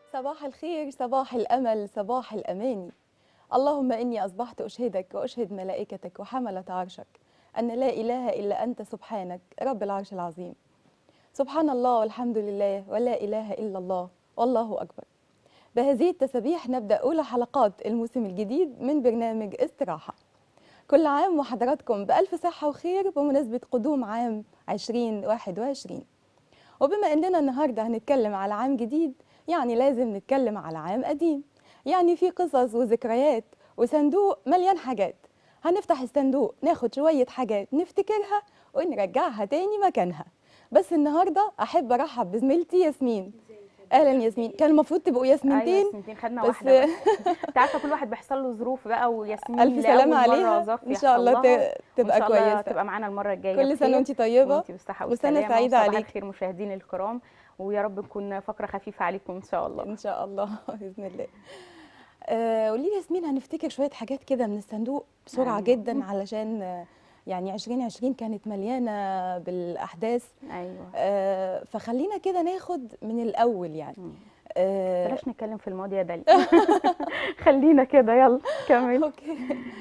صباح الخير صباح الأمل صباح الأماني اللهم إني أصبحت أشهدك وأشهد ملائكتك وحملة عرشك أن لا إله إلا أنت سبحانك رب العرش العظيم سبحان الله والحمد لله ولا إله إلا الله والله أكبر بهذه التسابيح نبدأ أولى حلقات الموسم الجديد من برنامج استراحة كل عام وحضراتكم بألف صحة وخير بمناسبة قدوم عام 2021 وبما أننا النهاردة هنتكلم على عام جديد يعني لازم نتكلم على عام قديم يعني في قصص وذكريات وصندوق مليان حاجات هنفتح الصندوق ناخد شوية حاجات نفتكرها ونرجعها تاني مكانها بس النهاردة أحب أرحب بزميلتي ياسمين اهلا ياسمين كان المفروض تبقوا ايوه ياسمينتين ياسمينتين خدنا بس واحده بس انت عارفه كل واحد بيحصل له ظروف بقى وياسمين الف سلامه لأول مرة عليها ظرف ان يحصل شاء الله لها، ت- تبقى وإن شاء الله كويسه تبقى معانا المره الجايه كل سنه بخير. وانت طيبه وانت بالصحه وسنة والسلامه سعيدة وصباح عليك. الخير مشاهدينا الكرام ويا رب تكون فقره خفيفه عليكم ان شاء الله ان شاء الله باذن الله آه، قولي لي ياسمين هنفتكر شويه حاجات كده من الصندوق بسرعه أيوة. جدا علشان آه، يعني 2020 كانت مليانه بالاحداث ايوه آه، فخلينا كده ناخد من الاول يعني مم. آه، بلاش نتكلم في الماضي يا دالي خلينا كده يلا كمل اوكي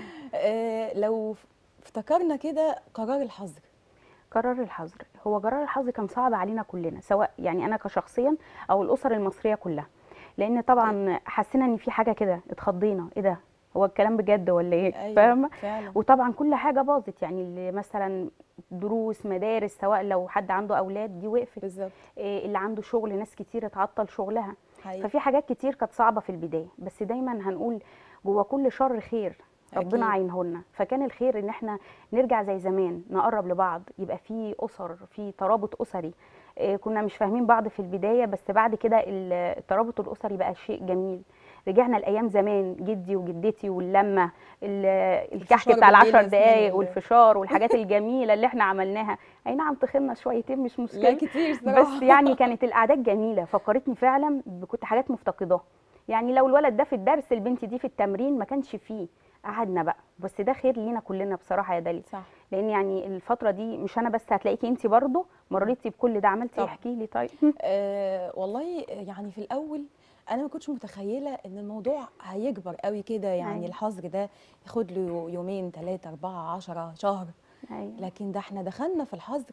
آه، لو افتكرنا كده قرار الحظر قرار الحظر هو قرار الحظر كان صعب علينا كلنا سواء يعني انا كشخصيا او الاسر المصريه كلها لان طبعا حسينا ان في حاجه كده اتخضينا ايه ده هو الكلام بجد ولا ايه ايوه فاهمه فعلا وطبعا كل حاجه باظت يعني اللي مثلا دروس مدارس سواء لو حد عنده اولاد دي وقفت بالظبط إيه اللي عنده شغل ناس كتير اتعطل شغلها حقيقي ففي حاجات كتير كانت صعبه في البدايه بس دايما هنقول جوه كل شر خير أكيد. ربنا عينهولنا فكان الخير ان احنا نرجع زي زمان نقرب لبعض يبقى في اسر في ترابط اسري إيه كنا مش فاهمين بعض في البدايه بس بعد كده ال- الترابط الاسري بقى شيء جميل رجعنا لايام زمان جدي وجدتي واللمه ال- الكحك الفشار بتاع بالليل العشر ياسمين دقايق وال- والفشار والحاجات الجميله اللي احنا عملناها اي نعم تخنا شويتين مش لا مشكله كتير صراحه بس يعني كانت القعدات جميله فكرتني فعلا بكنت حاجات مفتقداها يعني لو الولد ده في الدرس البنت دي في التمرين ما كانش فيه قعدنا بقى بس ده خير لينا كلنا بصراحه يا دالي صح لان يعني الفتره دي مش انا بس هتلاقيكي انت برضو مريتي بكل ده عملتي ايه طبعا. احكي لي طيب أه والله يعني في الاول انا ما كنتش متخيله ان الموضوع هيكبر قوي كده يعني أيوة. الحظر ده ياخد له يومين ثلاثة أربعة عشرة شهر ايوه لكن ده احنا دخلنا في الحظر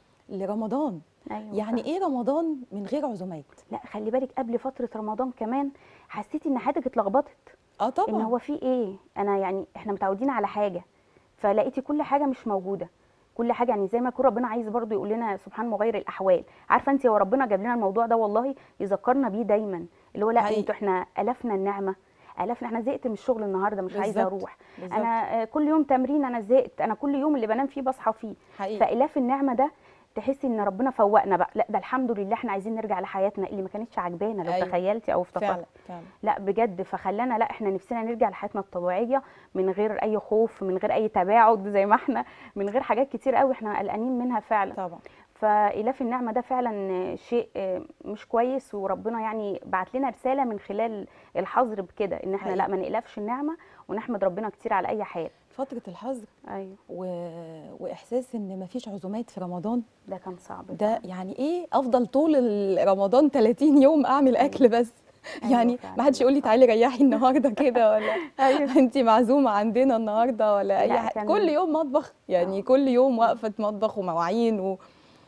لرمضان ايوه يعني فعلا. ايه رمضان من غير عزومات لا خلي بالك قبل فتره رمضان كمان حسيتي ان حياتك اتلخبطت اه ان طبعا هو في ايه انا يعني احنا متعودين على حاجه فلقيتي كل حاجه مش موجوده كل حاجه يعني زي ما يكون ربنا عايز برضو يقول لنا سبحان مغير الاحوال عارفه انت هو ربنا جاب لنا الموضوع ده والله يذكرنا بيه دايما اللي هو لا حقيقي. انتوا احنا الفنا النعمه الفنا احنا زهقت من الشغل النهارده مش عايزه بالظبط. اروح بالظبط انا آه، كل يوم تمرين انا زهقت انا كل يوم اللي بنام فيه بصحى فيه حقيقي فالاف النعمه ده تحسي ان ربنا فوقنا بقى لا ده الحمد لله احنا عايزين نرجع لحياتنا اللي ما كانتش عجبانا لو أيوة. تخيلتي او افتكرتي فعلا فعلا لا بجد فخلانا لا احنا نفسنا نرجع لحياتنا الطبيعيه من غير اي خوف من غير اي تباعد زي ما احنا من غير حاجات كتير قوي احنا قلقانين منها فعلا طبعا فالاف النعمه ده فعلا شيء آه، مش كويس وربنا يعني بعت لنا رساله من خلال الحظر بكده ان احنا لا حقيقي. ما نقلفش النعمه ونحمد ربنا كتير على اي حال فترة الحظر ايوه و... واحساس ان مفيش عزومات في رمضان ده كان صعب ده يعني ايه افضل طول ال- رمضان 30 يوم اعمل أيوة. اكل بس أيوة يعني فعلا. ما حدش يقول لي تعالي ريحي النهارده كده ولا ايوه انت معزومه عندنا النهارده ولا اي لا، حاجه كان- كل يوم مطبخ يعني آه. كل يوم وقفه مطبخ ومواعين و...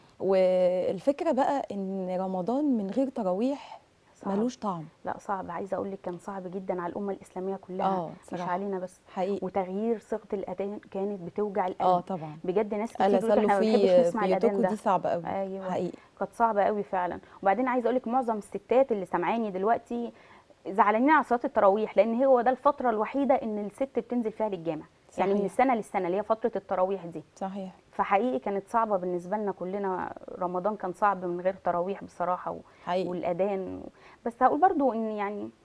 والفكره بقى ان رمضان من غير تراويح صعب. ملوش طعم لا صعب عايزه اقول لك كان صعب جدا على الامه الاسلاميه كلها اه مش صراحه علينا بس حقيقي وتغيير صيغه الاذان كانت بتوجع القلب اه طبعا بجد ناس كتير الا بتقول احنا صلوا ما بنحبش في نسمع الاذان بيوتكم ده دي صعبه قوي ايوه حقيقي كانت صعبه قوي فعلا وبعدين عايزه اقول لك معظم الستات اللي سامعاني دلوقتي زعلانين على صلاه التراويح لان هو ده الفتره الوحيده ان الست بتنزل فيها للجامع يعني من صحيح. السنه للسنه اللي هي فتره التراويح دي صحيح فحقيقي كانت صعبه بالنسبه لنا كلنا رمضان كان صعب من غير تراويح بصراحه و... حقيقي والاذان بس هقول برضو ان يعني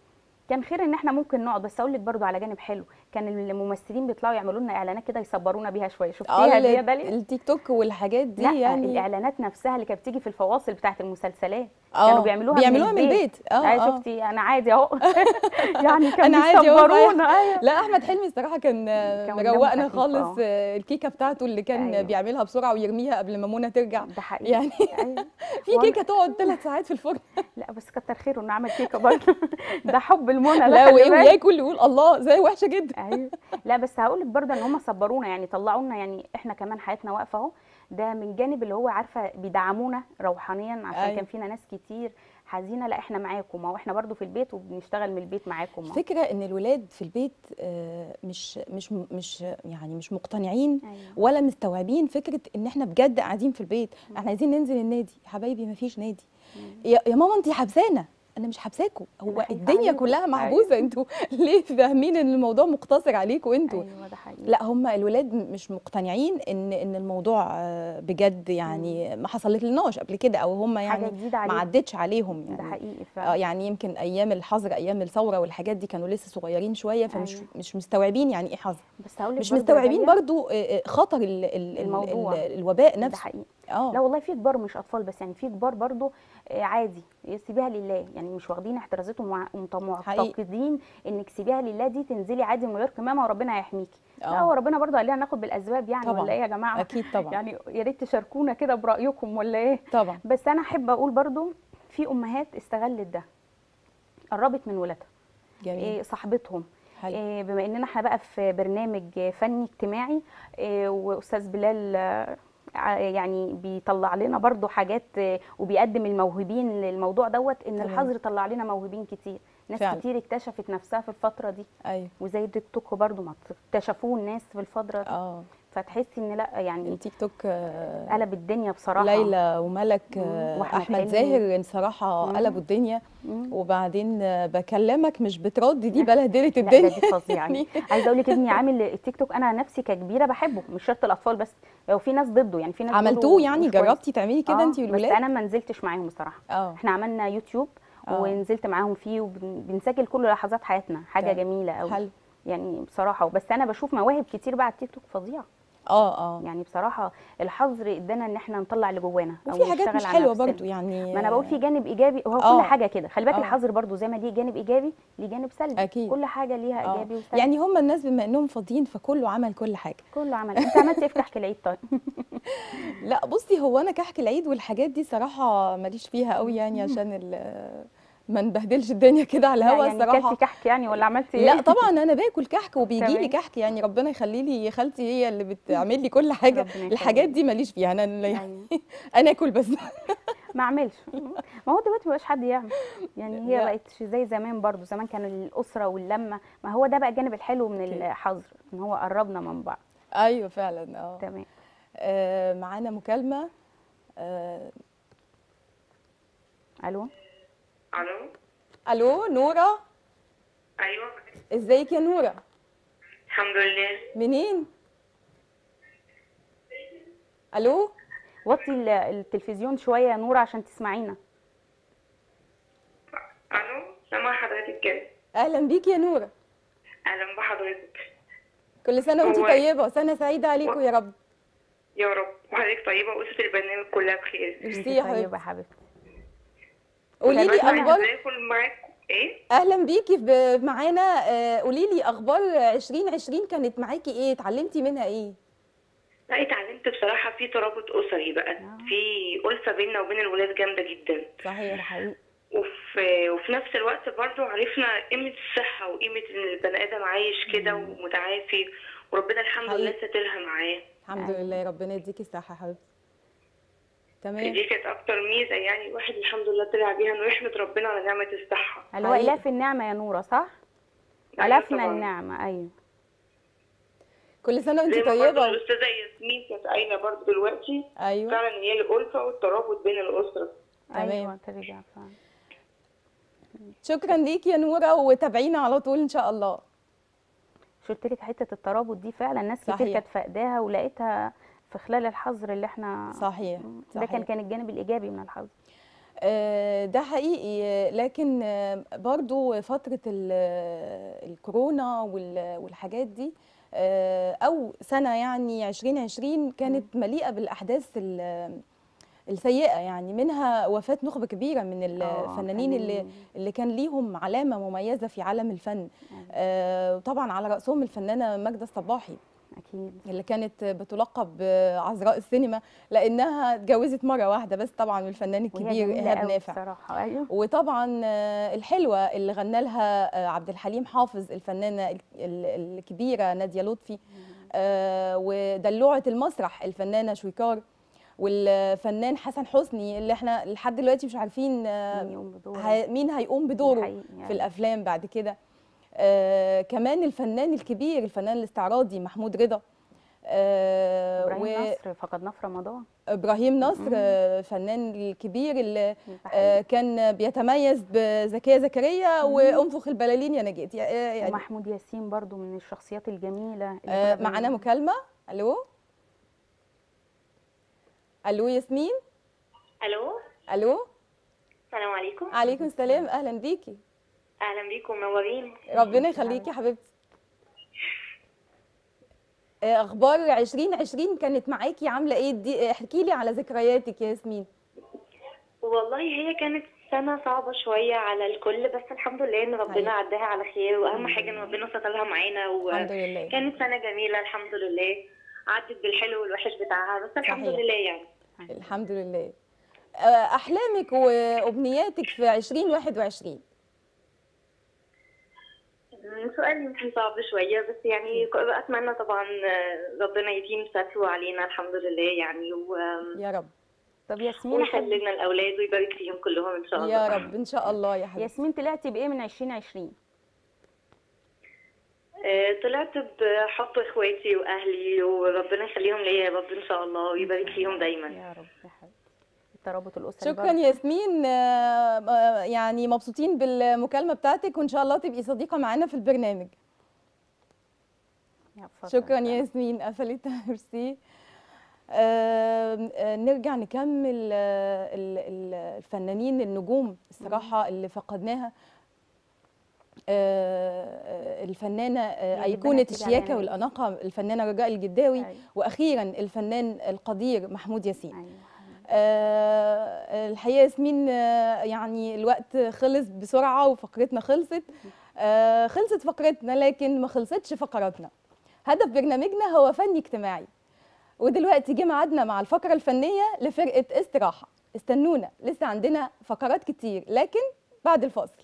كان خير ان احنا ممكن نقعد بس اقول لك برضو على جانب حلو كان الممثلين بيطلعوا يعملوا لنا اعلانات كده يصبرونا بيها شويه اه شفتيها دي يا ال- داليا التيك توك والحاجات دي لا يعني الاعلانات نفسها اللي كانت بتيجي في الفواصل بتاعه المسلسلات اه كانوا بيعملوها بيعملوها من من البيت. البيت اه آه اه شفتي انا عادي اهو يعني كانوا أنا عادي أهو، بيصبرونا ايوه لا احمد حلمي الصراحه كان كان دمه مروقنا خفيف، خالص آه. آه، الكيكه بتاعته اللي كان أيوة. بيعملها بسرعه ويرميها قبل ما منى ترجع ده حقيقي يعني أيوة. في وأنا- كيكه تقعد ثلاث ساعات في الفرن لا بس كتر خيره انه عمل كيكه برضه ده حب المنى ده لا خلي وايه بالك. وياكل يقول الله زي وحشه جدا ايوه لا بس هقول لك برضه ان هم صبرونا يعني طلعونا يعني احنا كمان حياتنا واقفه اهو ده من جانب اللي هو عارفه بيدعمونا روحانيا عشان أيوة. كان فينا ناس كتير حزينه لا احنا معاكم اهو احنا برضه في البيت وبنشتغل من البيت معاكم اهو الفكره ان الولاد في البيت آه، مش مش مش يعني مش مقتنعين أيوة. ولا مستوعبين فكره ان احنا بجد قاعدين في البيت احنا عايزين ننزل النادي يا حبايبي ما فيش نادي يا, يا ماما انت حبسانا انا مش حبساكوا هو خايفة الدنيا عليكم. كلها محبوسه انتوا ليه فاهمين ان الموضوع مقتصر عليكم انتوا ايوه ده حقيقي لا هم الولاد م- مش مقتنعين ان ان الموضوع آه، بجد يعني ما حصلت لناش قبل كده او هم حاجه يعني جديده ما عليهم عدتش عليهم ده يعني حقيقي اه فعلا يعني يمكن ايام الحظر ايام الثوره والحاجات دي كانوا لسه صغيرين شويه فمش أيوة. مش مستوعبين يعني ايه حظر بس هقول لك مش برضه يا مستوعبين داليا، برضو آه، آه، خطر ال ال الموضوع. ال الوباء ده نفسه حقيقي اه لا والله في كبار مش اطفال بس يعني في كبار برضو آه، عادي سيبيها لله يعني مش واخدين احترازاتهم ومع- ومط- حقيقي. معتقدين انك سيبيها لله دي تنزلي عادي من غير كمامه وربنا هيحميكي لا اه هو ربنا برضو قال لنا ناخد بالاسباب يعني طبعا. ولا ايه يا جماعه اكيد طبعا يعني يا ريت تشاركونا كده برايكم ولا ايه طبعا بس انا احب اقول برضو في امهات استغلت ده قربت من ولادها جميل إيه صاحبتهم حلو إيه بما اننا احنا بقى في برنامج فني اجتماعي إيه واستاذ بلال آه، ع- يعني بيطلع لنا برضو حاجات آه، وبيقدم الموهوبين للموضوع دوت ان تمام. الحظر طلع لنا موهوبين كتير ناس فعلا. كتير اكتشفت نفسها في الفتره دي ايوه وزي التيك توك برضو ما اكتشفوه الناس في الفتره دي اه فتحسي ان لا يعني التيك توك آه، قلب الدنيا بصراحه ليلى وملك مم. آه، وأحمد احمد حلمي. زاهر الصراحه مم. قلبوا الدنيا مم. وبعدين آه، بكلمك مش بترد دي بلهدلت لا الدنيا ده دي فظيعه يعني عايزه اقول لك ابني عامل التيك توك انا نفسي ككبيره بحبه مش شرط الاطفال بس هو في ناس ضده يعني في ناس عملتوه بيقولوا يعني مش كويس. جربتي تعملي كده آه، انت بس والولاد انا ما نزلتش معاهم بصراحه اه احنا عملنا يوتيوب آه. ونزلت معاهم فيه وبنسجل كل لحظات حياتنا حاجه طيب. جميله قوي حلو يعني بصراحه بس انا بشوف مواهب كتير بقى على التيك توك فظيعه اه اه يعني بصراحه الحظر ادانا ان احنا نطلع اللي جوانا وفي حاجات نشتغل مش على حلوه نفسنا. برضو يعني ما انا بقول في جانب ايجابي هو آه. كل حاجه كده خلي بالك آه. الحظر برضو زي ما ليه جانب ايجابي ليه جانب سلبي أكيد. كل حاجه ليها آه. ايجابي وسلبي يعني هم الناس بما انهم فاضيين فكله عمل كل حاجه كله عمل انت عملت ايه في كحك العيد طيب لا بصي هو انا كحك العيد والحاجات دي صراحه ماليش فيها قوي يعني عشان ال- ما نبهدلش الدنيا كده على لا الهوا يعني الصراحه كلتي كحك يعني ولا عملتي ايه لا طبعا انا باكل كحك وبيجي لي تمام. كحك يعني ربنا يخلي لي خالتي هي اللي بتعمل لي كل حاجه ربنا يخليك. الحاجات دي ماليش فيها انا اللي- أيوة. انا اكل بس ما اعملش ما هو دلوقتي مبقاش حد يعمل يعني هي لا. بقت زي زمان برضو زمان كان الاسره واللمه ما هو ده بقى الجانب الحلو من أكيد. الحظر ان هو قربنا من بعض ايوه فعلا اه تمام آه، معانا مكالمه آه، الو الو الو نوره ايوه ازيك يا نوره الحمد لله منين الو وطي ال- التلفزيون شويه يا نور عشان تسمعينا الو سامع حضرتك كده اهلا بيك يا نوره اهلا بحضرتك كل سنه وانت هو- طيبه سنه سعيده عليكم يا رب يا رب وحضرتك طيبه واسره البرنامج كلها بخير ميرسي انت يا طيبه حبيبتي يا حبيبتي قولي لي بس عايزة اخبار اكل معاكم ايه اهلا بيكي ب- معانا آه، قولي لي اخبار 2020 كانت معاكي ايه اتعلمتي منها ايه لا اتعلمت بصراحه في ترابط اسري بقى آه. في الفه بيننا وبين الولاد جامده جدا صحيح حقيقي وفي وفي نفس الوقت برضو عرفنا قيمه الصحه وقيمه ان البني ادم عايش كده ومتعافي وربنا الحمد لله حقيقي. سترها معاه الحمد أيوة. لله ربنا يديكي الصحه يا حبيبتي تمام دي كانت اكتر ميزه يعني الواحد الحمد لله طلع بيها انه يحمد ربنا على نعمه الصحه اللي هو حقيقي. الاف النعمه يا نوره صح أيوة الفنا طبعاً. النعمه ايوه كل سنه وانت زي ما برضه طيبه الاستاذه ياسمين كانت قايله برضه دلوقتي ايوه فعلا هي الالفه والترابط بين الاسره تمام. ايوه ترجع فعلا شكرا ليكي يا نوره وتابعينا على طول ان شاء الله قلت لك حته الترابط دي فعلا ناس كتير صحيح. كانت فاقداها ولقيتها في خلال الحظر اللي احنا صحيح ده كان صحيح كان الجانب الايجابي من الحظر آه، ده حقيقي آه، لكن آه، برضو فترة ال- آه، الكورونا وال- والحاجات دي آه، أو سنة يعني 2020 كانت مليئة بالأحداث ال- السيئة يعني منها وفاة نخبة كبيرة من آه، الفنانين اللي فنانين. اللي كان ليهم علامة مميزة في عالم الفن أيوة. آه، طبعا على رأسهم الفنانة ماجدة الصباحي اكيد اللي كانت بتلقب بعذراء السينما لانها اتجوزت مره واحده بس طبعا من الفنان وهي الكبير جميله ايهاب قوي نافع بصراحه ايوه وطبعا آه، الحلوه اللي غنى لها آه، عبد الحليم حافظ الفنانه ال- ال- الكبيره ناديه لطفي آه، ودلوعه المسرح الفنانه شويكار والفنان حسن حسني اللي احنا لحد دلوقتي مش عارفين آه، مين يقوم بدوره ه- مين هيقوم ده بدوره حقيقي في يعني. الافلام بعد كده آه كمان الفنان الكبير الفنان الاستعراضي محمود رضا آه ابراهيم نصر فقدناه في رمضان وابراهيم نصر مم. آه الفنان الكبير اللي ده آه حقيقي. كان بيتميز بزكيه زكريا مم. وانفخ البلالين يا نجيت يا- آه، يعني ومحمود ياسين برضو من الشخصيات الجميله اللي آه كنا معانا بن- مكالمه الو الو ياسمين الو الو السلام عليكم عليكم السلام اهلا بيكي اهلا بيكم منورين ربنا يخليكي يا حبيبتي آه، اخبار 2020 كانت معاكي عامله ايه دي احكي لي على ذكرياتك يا ياسمين والله هي كانت سنة صعبة شوية على الكل بس الحمد لله ان ربنا حقيقي. عداها على خير واهم حاجة ان ربنا سترها معانا الحمد لله وكانت سنة جميلة الحمد لله عدت بالحلو والوحش بتاعها بس الحمد صحيح. لله يعني الحمد لله آه، احلامك وامنياتك في 2021 مم، سؤال يمكن صعب شوية بس يعني ك- أتمنى طبعا آه، ربنا يديم ستره علينا الحمد لله يعني و- يا رب طب ياسمين أحب- ويخلي لنا الأولاد ويبارك فيهم كلهم إن شاء الله يا رب ان شاء الله يا حبيبتي ياسمين طلعتي بايه من 2020 آه، طلعت بحب إخواتي وأهلي وربنا يخليهم ليا يا رب إن شاء الله ويبارك فيهم دايما يا رب يا حبيبتي الترابط الاسري شكرا برضو. ياسمين آه، آه، يعني مبسوطين بالمكالمه بتاعتك وان شاء الله تبقي صديقه معانا في البرنامج يا اتفضل. شكرا يا ياسمين قفلت ميرسي آم، آه، نرجع نكمل آه، ال- ال- الفنانين النجوم الصراحة اللي فقدناها آه، آه، الفنانة آه، اللي أيقونة بنت الشياكة الإعلانات. والأناقة الفنانة رجاء الجداوي أيوة. وأخيرا الفنان القدير محمود ياسين ايوه آه، الحقيقه ياسمين آه، يعني الوقت خلص بسرعه وفقرتنا خلصت آه، خلصت فقرتنا لكن ما خلصتش فقراتنا هدف برنامجنا هو فني اجتماعي ودلوقتي جه ميعادنا مع الفقره الفنيه لفرقه استراحه استنونا لسه عندنا فقرات كتير لكن بعد الفاصل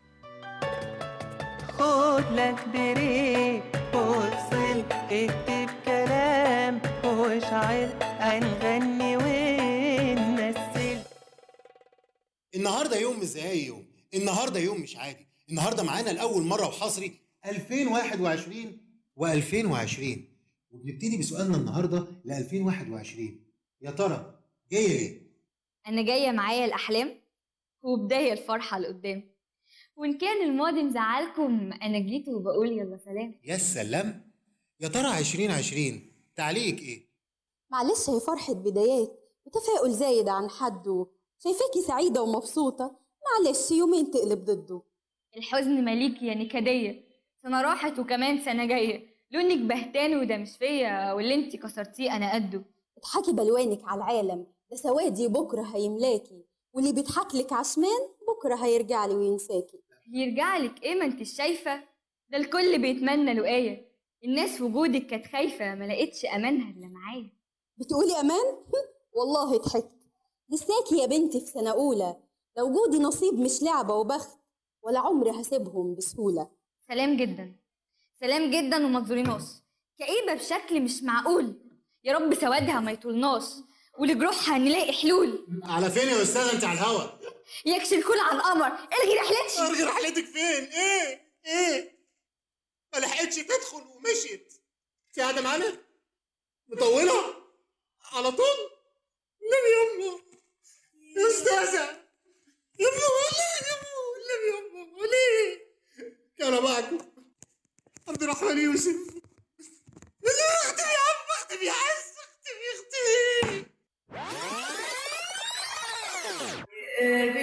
خد لك بريك وافصل اكتب كلام واشعر هنغني ونمثل النهارده يوم مش زي اي يوم النهارده يوم مش عادي النهارده معانا لاول مره وحصري 2021 و2020 وبنبتدي بسؤالنا النهارده ل 2021 يا ترى جايه ليه أنا جاية معايا الأحلام وبداية الفرحة لقدام وإن كان الماضي مزعلكم أنا جيت وبقول يلا سلام يا سلام يا ترى 2020 تعليق ايه معلش هي فرحة بدايات وتفاؤل زايد عن حده شايفاكي سعيدة ومبسوطة معلش يومين تقلب ضده الحزن مليك يا نكدية سنة راحت وكمان سنة جاية لونك بهتان وده مش فيا واللي انتي كسرتيه أنا قده اضحكي بلوانك على العالم ده سوادي بكرة هيملاكي واللي بيضحكلك عشمان بكرة هيرجع لي وينساكي يرجعلك ايه ما انتش شايفة ده الكل بيتمنى لقاية الناس وجودك كانت خايفة ما لقيتش أمانها إلا معايا بتقولي أمان؟ والله ضحكت لساكي يا بنتي في سنة أولى لو جودي نصيب مش لعبة وبخت ولا عمري هسيبهم بسهولة سلام جدا سلام جدا وما تزوريناش كئيبة بشكل مش معقول يا رب سوادها ما يطولناش ولجروحها نلاقي حلول على فين يا استاذه انت على الهوا يكشي الكل على القمر الغي رحلتي ارجع رحلتك فين ايه ايه ما لحقتش تدخل ومشيت انت قاعده معانا مطوله على طول النبي يما يا استاذه يما والله يما النبي يما وليه كان معكم عبد الرحمن يوسف لا اختفي يا عم اختفي يا عز اختفي اختفي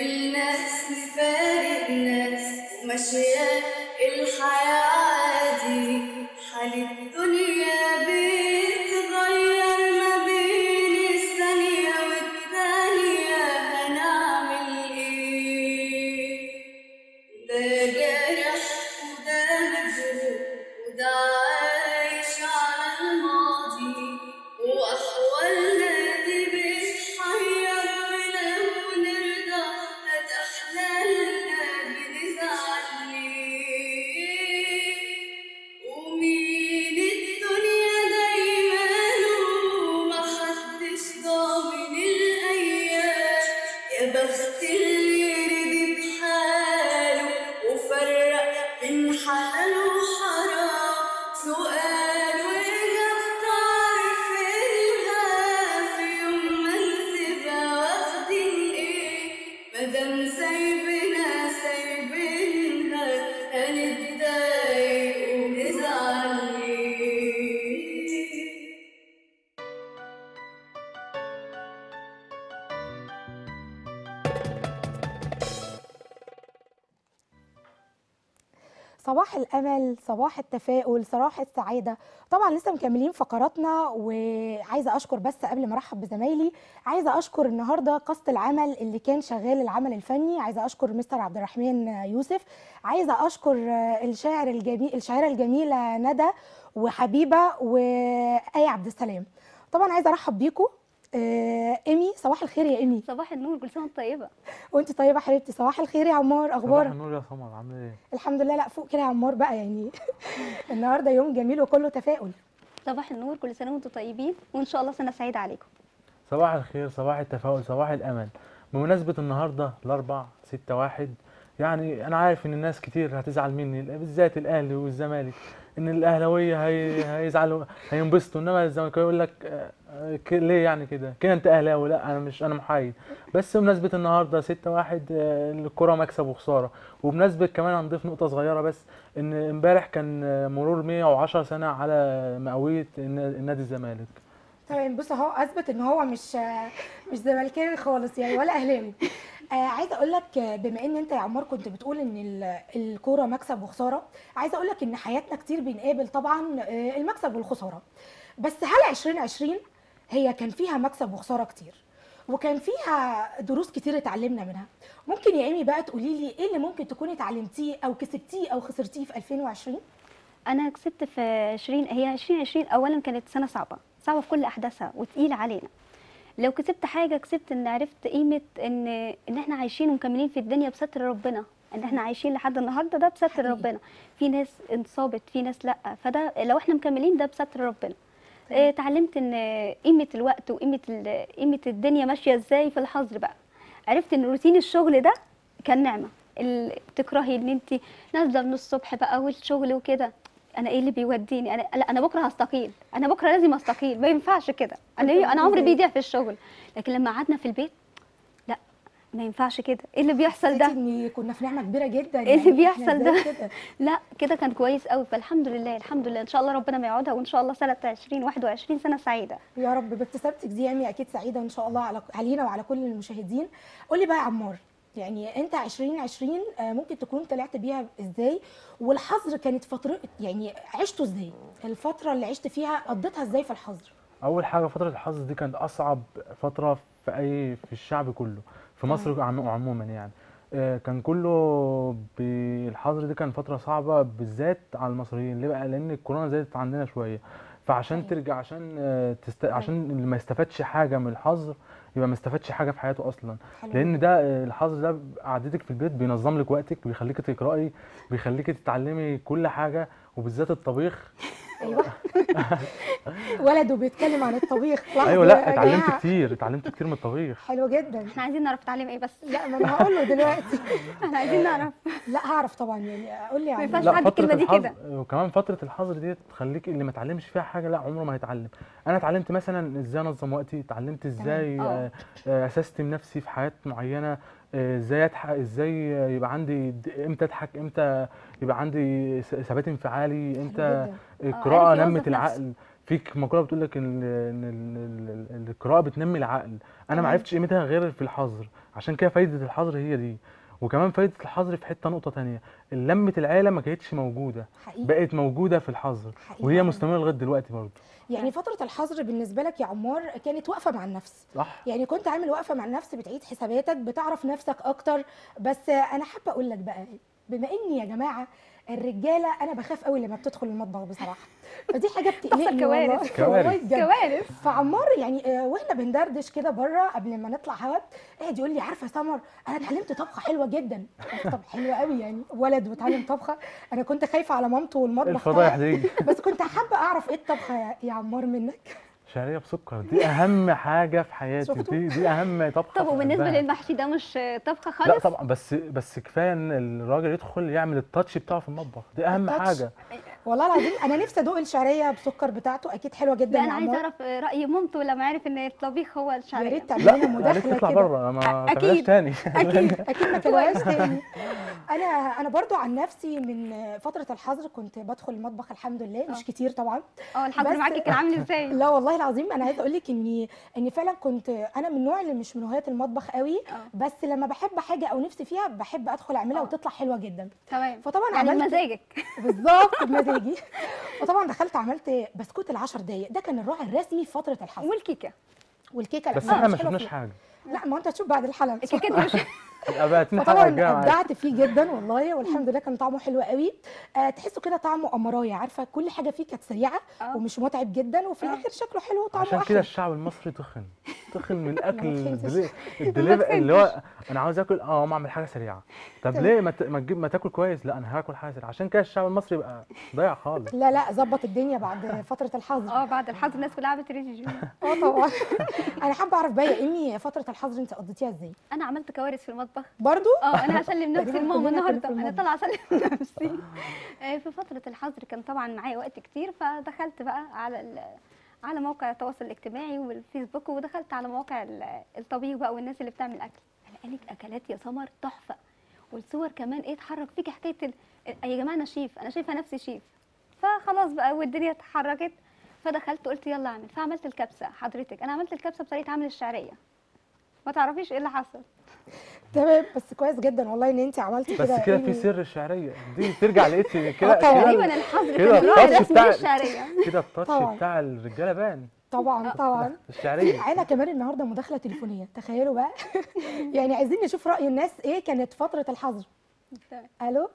ماشية الحياة عادي حال الدنيا بيتغير ما بين الثانية والتانية هنعمل ايه ده جرح وده مجروح وده عايش على الماضي وأحوالنا دي بتحير ولو نرضى هتحلالنا بنزعل ليه ومين الدنيا دايما ومحدش ضامن الأيام يا بخت اللي رضي بحاله وفرق بين حلال وحرام سؤال وإجابته عارفينها في يوم ما نسيبها واخدين إيه مادام سايبنا سايبينها هنتضايق ونزعل ليه صباح الامل صباح التفاؤل صباح السعاده طبعا لسه مكملين فقراتنا وعايزه اشكر بس قبل ما ارحب بزمايلي عايزه اشكر النهارده قصد العمل اللي كان شغال العمل الفني عايزه اشكر مستر عبد الرحمن يوسف عايزه اشكر الشاعر الجميل الشاعره الجميله ندى وحبيبه وايه عبد السلام طبعا عايزه ارحب بيكم آه، ايمي صباح الخير يا ايمي صباح النور كل سنه وانت طيبه وانت طيبه حبيبتي صباح الخير يا عمار صباح اخبارك النور يا سمر عامله ايه؟ الحمد لله لا فوق كده يا عمار بقى يعني النهارده يوم جميل وكله تفاؤل صباح النور كل سنه وانتم طيبين وان شاء الله سنه سعيده عليكم صباح الخير صباح التفاؤل صباح الامل بمناسبه النهارده الاربع ستة واحد يعني انا عارف ان الناس كتير هتزعل مني بالذات الاهلي والزمالك ان الاهلاويه هي... هيزعلوا هينبسطوا انما الزملكاويه يقول لك آه، آه، ك- ليه يعني كده كده انت اهلاوي لا انا مش انا محايد بس بمناسبه النهارده 6 واحد آه، الكره مكسب وخساره وبمناسبه كمان هنضيف نقطه صغيره بس ان امبارح كان آه، مرور 110 سنه على مئويه النا- نادي الزمالك تمام بص اهو اثبت ان هو مش مش زملكاوي خالص يعني ولا اهلاوي آه عايزه اقول لك آه، بما ان انت يا عمار كنت بتقول ان ال- الكوره مكسب وخساره عايزه اقول لك ان حياتنا كتير بنقابل طبعا آه، المكسب والخساره بس هل 2020 هي كان فيها مكسب وخساره كتير وكان فيها دروس كتير اتعلمنا منها ممكن يا ايمي بقى تقولي لي ايه اللي ممكن تكوني اتعلمتيه او كسبتيه او خسرتيه في 2020 انا كسبت في 20 هي 2020 اولا كانت سنه صعبه صعبه في كل احداثها وتقيله علينا لو كسبت حاجه كسبت ان عرفت قيمه ان ان احنا عايشين ومكملين في الدنيا بستر ربنا ان احنا عايشين لحد النهارده ده بستر حقيقي. ربنا في ناس انصابت في ناس لا فده لو احنا مكملين ده بستر ربنا آه، اتعلمت ان قيمه الوقت وقيمه ال- قيمه الدنيا ماشيه ازاي في الحظر بقى عرفت ان روتين الشغل ده كان نعمه ال- تكرهي ان انت نازله من الصبح بقى والشغل وكده انا ايه اللي بيوديني انا لا انا بكره هستقيل انا بكره لازم استقيل ما ينفعش كده انا إيه؟ انا عمري بيضيع في الشغل لكن لما قعدنا في البيت لا ما ينفعش كده ايه اللي بيحصل حسيتي ده ان كنا في نعمه كبيره جدا ايه اللي يعني إحنا بيحصل إزاي ده كده؟ لا كده كان كويس قوي فالحمد لله الحمد لله ان شاء الله ربنا ما يعودها وان شاء الله سنه 2021 سنه سعيده يا رب بابتسامتك دي يا امي اكيد سعيده ان شاء الله على علينا وعلى كل المشاهدين قولي بقى يا عمار يعني انت 2020 آه، ممكن تكون طلعت بيها ازاي والحظر كانت فتره يعني عشته ازاي الفتره اللي عشت فيها قضيتها ازاي في الحظر اول حاجه فتره الحظ دي كانت اصعب فتره في اي في الشعب كله في مصر عم- عموما يعني آه، كان كله بالحظر دي كان فتره صعبه بالذات على المصريين ليه بقى لان الكورونا زادت عندنا شويه فعشان أيوة. ترجع عشان آه، تست... عشان اللي ما استفادش حاجه من الحظر يبقى ما استفادش حاجه في حياته اصلا حلو لان ده آه، الحظر ده قعدتك في البيت بينظم لك وقتك بيخليك تقراي بيخليك تتعلمي كل حاجه وبالذات الطبيخ ايوه ولد وبيتكلم عن الطبيخ لحظة ايوه يا لا اتعلمت جماعة. كتير اتعلمت كتير من الطبيخ حلو جدا احنا عايزين نعرف تعليم ايه بس لا ما انا هقول له دلوقتي احنا عايزين نعرف لا هعرف طبعا يعني قول لي يا ما عم ينفعش لا حد فترة الكلمة دي الحظر كده. وكمان فترة الحظر دي تخليك اللي ما اتعلمش فيها حاجة لا عمره ما هيتعلم أنا اتعلمت مثلا إزاي أنظم وقتي اتعلمت إزاي آه. آه، آه، أسستم نفسي في حياة معينة آه، إزاي أضحك إزاي يبقى عندي د- إمتى أضحك إمتى يبقى عندي س- ثبات انفعالي إمتى جدا. القراءة عارف يوظف نمت نفسه. العقل فيك مقولة بتقول لك إن إن ال- ال- القراءة بتنمي العقل أنا ما تمام. عرفتش قيمتها غير في الحظر عشان كده فايدة الحظر هي دي وكمان فايده الحظر في حته نقطه تانية لمه العيله ما كانتش موجوده حقيقي. بقت موجوده في الحظر حقيقي. وهي مستمره لغايه دلوقتي برضه يعني فتره الحظر بالنسبه لك يا عمار كانت واقفه مع النفس صح يعني كنت عامل وقفه مع النفس بتعيد حساباتك بتعرف نفسك اكتر بس انا حابه اقول لك بقى بما اني يا جماعه الرجاله انا بخاف قوي لما بتدخل المطبخ بصراحه فدي حاجه بتقلقني والله كوارث. والله كوارث. بجد. كوارث فعمار يعني آه، واحنا بندردش كده بره قبل ما نطلع هوا قاعد يقول لي عارفه يا سمر انا اتعلمت طبخه حلوه جدا قلت طب حلوه قوي يعني ولد واتعلم طبخه انا كنت خايفه على مامته والمطبخ الفضايح بتاعه. دي بس كنت حابه اعرف ايه الطبخه يا- يا عمار منك شعريه بسكر دي اهم حاجه في حياتي شفتوا؟ دي دي اهم طبخه طب وبالنسبه بحبها. للمحشي ده مش طبخه لا خالص طبعا بس بس كفايه ان الراجل يدخل يعمل التاتش بتاعه في المطبخ دي اهم التاتش. حاجه والله العظيم انا نفسي ادوق الشعريه بسكر بتاعته اكيد حلوه جدا لا يا انا عايزه عمار اعرف راي مامته لما عرف ان الطبيخ هو يا الشعريه ريت تعمل لا لنا يا ريت مداخله تطلع كده بره ما أكيد. تعملهاش تاني اكيد اكيد ما كلوهاش تاني انا انا برضو عن نفسي من فتره الحظر كنت بدخل المطبخ الحمد لله مش آه. كتير طبعا اه الحظر بس- معاكي كان عامل ازاي لا والله العظيم انا عايزه اقول لك اني اني فعلا كنت انا من النوع اللي مش من هوايه المطبخ قوي اه بس لما بحب حاجه او نفسي فيها بحب ادخل اعملها آه. وتطلع حلوه جدا تمام فطبعا يعني عملت بمزاجك بالظبط بمزاجي وطبعا دخلت عملت بسكوت العشر دقايق ده كان الراعي الرسمي في فتره الحظر والكيكه والكيكه لا، بس لا، احنا ما مش حلوة شفناش فيه. حاجه لا ما انت تشوف بعد الحلقه الكيكه دي مش يبقى بقى اتنين حلقه فطبعا الجايه معاك. ابدعت فيه جدا والله والحمد لله كان طعمه حلو قوي آه تحسه كده طعمه قمرايه عارفه كل حاجه فيه كانت سريعه آه. ومش متعب جدا وفي آه. الاخر شكله حلو وطعمه عشان احلى كده الشعب المصري تخن تخن من الاكل تخنتش. الدلي- الدليفري اللي هو انا عاوز اكل اه اقوم اعمل حاجه سريعه طب ليه ما ت- ما تجيب ما تاكل كويس لا انا هاكل حاجه سريعه عشان كده الشعب المصري بقى ضايع خالص لا لا ظبط الدنيا بعد فتره الحظر اه بعد الحظر الناس كلها عملت ريجي اه طبعا انا حابه اعرف بقى يا ايمي فتره الحظر انت قضيتيها ازاي انا عملت كوارث في المطبخ برضو اه انا هسلم نفسي تقريباً لماما كلنا كنا النهارده في انا المطبخ. طالعه اسلم نفسي آه، في فتره الحظر كان طبعا معايا وقت كتير فدخلت بقى على ال- على موقع التواصل الاجتماعي والفيسبوك ودخلت على مواقع ال- الطبيخ بقى والناس اللي بتعمل اكل انا لك اكلات يا سمر تحفه والصور كمان ايه اتحرك فيك حكايه ال... يا جماعه انا شيف انا شايفه نفسي شيف فخلاص بقى والدنيا اتحركت فدخلت قلت يلا اعمل فعملت الكبسه حضرتك انا عملت الكبسه بطريقه عمل الشعريه ما تعرفيش ايه اللي حصل تمام بس كويس جدا والله ان انت عملتي كده بس يا كده إيمي. في سر الشعريه دي ترجع لقيت كده آه طبعاً. كده تقريبا الحظر كده كان الراعي التاتش الرسمي بتاع للشعريه كده التاتش طبعاً. بتاع الرجاله بان طبعا طبعا الشعريه معانا كمان النهارده مداخله تليفونيه تخيلوا بقى يعني عايزين نشوف راي الناس ايه كانت فتره الحظر الو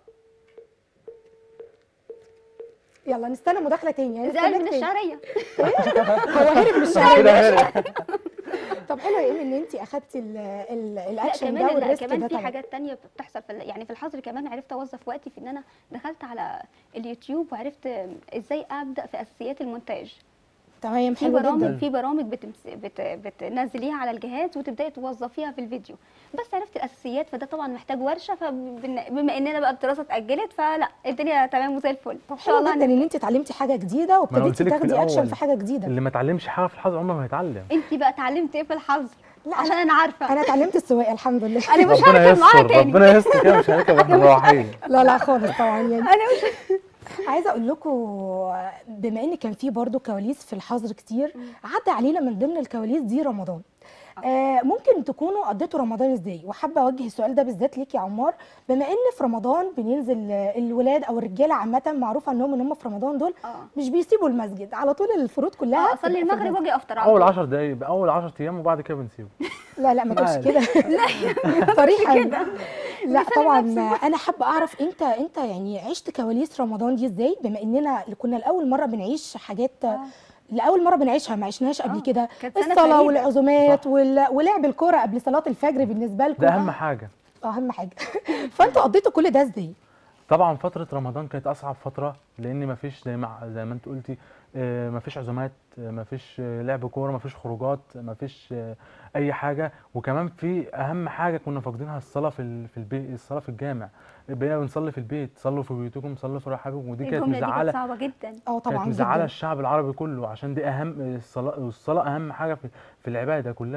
يلا نستنى مداخله تاني يعني زعل من نستناك تاني. الشعريه هو هرب من الشعريه كده هرب. طب حلو يا ايمي ان انت اخدتي ال- ال- لا الاكشن ده كمان لا والريسك كمان ده في طبعا حاجات تانية بتحصل في ال- يعني في الحظر كمان عرفت اوظف وقتي في ان انا دخلت على اليوتيوب وعرفت ازاي ابدا في اساسيات المونتاج تمام في حلو برامج جدا في برامج بتمس... بت... بتنزليها على الجهاز وتبداي توظفيها في الفيديو بس عرفت الاساسيات فده طبعا محتاج ورشه فبما اننا بقى الدراسه اتاجلت فلا الدنيا تمام وزي الفل طب ان شاء حلو الله جدا هن- ان انت اتعلمتي حاجه جديده ما أنا قلت وابتديتي لك في تاخدي اكشن الأول. في حاجه جديده اللي ما اتعلمش حاجه في الحظر عمره ما هيتعلم انت بقى اتعلمت ايه في الحظر لا عشان انا انا عارفه انا اتعلمت السواقه الحمد لله انا مش ربنا هركب معاها يستر تاني ربنا يستر كده مش هنركب واحنا مروحين لا لا خالص طبعا يعني انا مش عايزه اقول لكم بما ان كان في برضو كواليس في الحظر كتير عدى علينا من ضمن الكواليس دي رمضان آه ممكن تكونوا قضيتوا رمضان ازاي وحابه اوجه السؤال ده بالذات ليك يا عمار بما ان في رمضان بننزل آه، الولاد او الرجاله عامه معروف عنهم ان هم في رمضان دول اه مش بيسيبوا المسجد على طول الفروض كلها اه اصلي بتبقى في المغرب المسجد. واجي افطر على اول طول. 10 دقايق اول 10 ايام وبعد كده بنسيبه لا لا ما تقولش عادي. كده صريحه لا طبعا انا حابه اعرف انت انت يعني عشت كواليس رمضان دي ازاي بما اننا كنا لاول مره بنعيش حاجات آه. لاول مره بنعيشها ما عشناهاش قبل آه، كده كانت سنة الصلاه فريدة. والعزومات وال... ولعب الكوره قبل صلاه الفجر بالنسبه لكم ده اهم حاجه اهم حاجه فانتوا قضيتوا كل ده ازاي طبعا فترة رمضان كانت أصعب فترة لأن مفيش زي ما زي ما أنت قلتي آه، مفيش عزومات آه، مفيش آه، لعب كورة مفيش خروجات مفيش آه، أي حاجة وكمان في أهم حاجة كنا فاقدينها الصلاة في ال- في البيت الصلاة في الجامع بقينا بنصلي في البيت صلوا في بيوتكم صلوا في رحابكم ودي كانت الجمله دي كانت مزعلة صعبه جدا اه طبعا كانت مزعلة جدا الشعب العربي كله عشان دي أهم الصلاة والصلاة أهم حاجة في في العبادة كلها